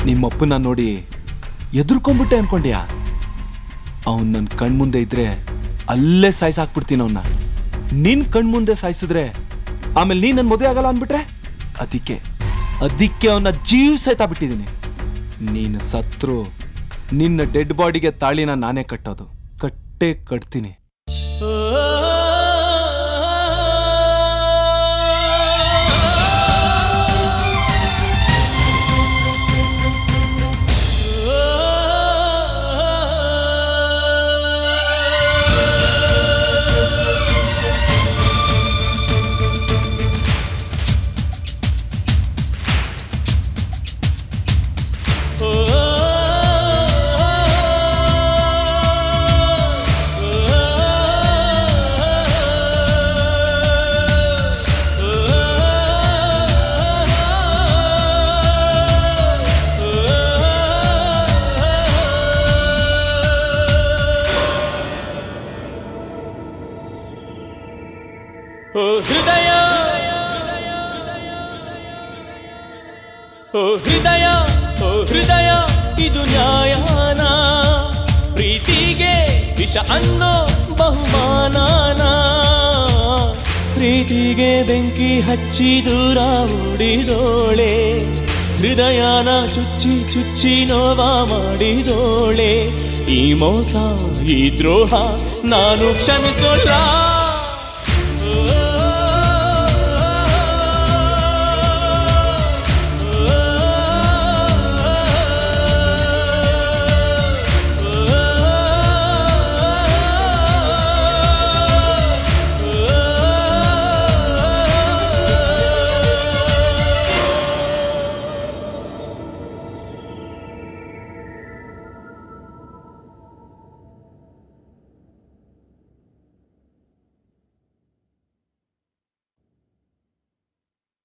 ನಿಮ್ಮಪ್ಪನ ನೋಡಿ ಎದುರ್ಕೊಂಡ್ಬಿಟ್ಟೆ ಅನ್ಕೊಂಡ್ಯಾ ಅವನ್ ನನ್ನ ಕಣ್ಮುಂದೆ ಇದ್ರೆ ಅಲ್ಲೇ ಸಾಯ್ಸಾಕ್ಬಿಡ್ತೀನಿ ಅವನ್ನ ನಿನ್ ಕಣ್ಮುಂದೆ ಸಾಯಿಸಿದ್ರೆ ಆಮೇಲೆ ನೀನ್ ನನ್ ಮದುವೆ ಆಗಲ್ಲ ಅನ್ಬಿಟ್ರೆ ಅದಕ್ಕೆ ಅದಕ್ಕೆ ಅವನ ಜೀವ ಸಹಿತ ಬಿಟ್ಟಿದ್ದೀನಿ ನೀನು ಸತ್ರು ನಿನ್ನ ಡೆಡ್ ಬಾಡಿಗೆ ತಾಳಿನ ನಾನೇ ಕಟ್ಟೋದು ಕಟ್ಟೇ ಕಟ್ತೀನಿ ಓ ಹೃದಯ ಓ ಹೃದಯ ಓ ಹೃದಯ ಇದು ನ್ಯಾಯನ ಪ್ರೀತಿಗೆ ವಿಷ ಅನ್ನೋ ಬಹುಮಾನನ ಪ್ರೀತಿಗೆ ಬೆಂಕಿ ಹಚ್ಚಿ ದೂರ ಓಡಿದೋಳೆ ಹೃದಯನ ಚುಚ್ಚಿ ಚುಚ್ಚಿ ನೋವ ಮಾಡಿದೋಳೆ ಈ ಮೋಸ ಈ ದ್ರೋಹ ನಾನು ಕ್ಷಮಿಸೋಲ್ಲ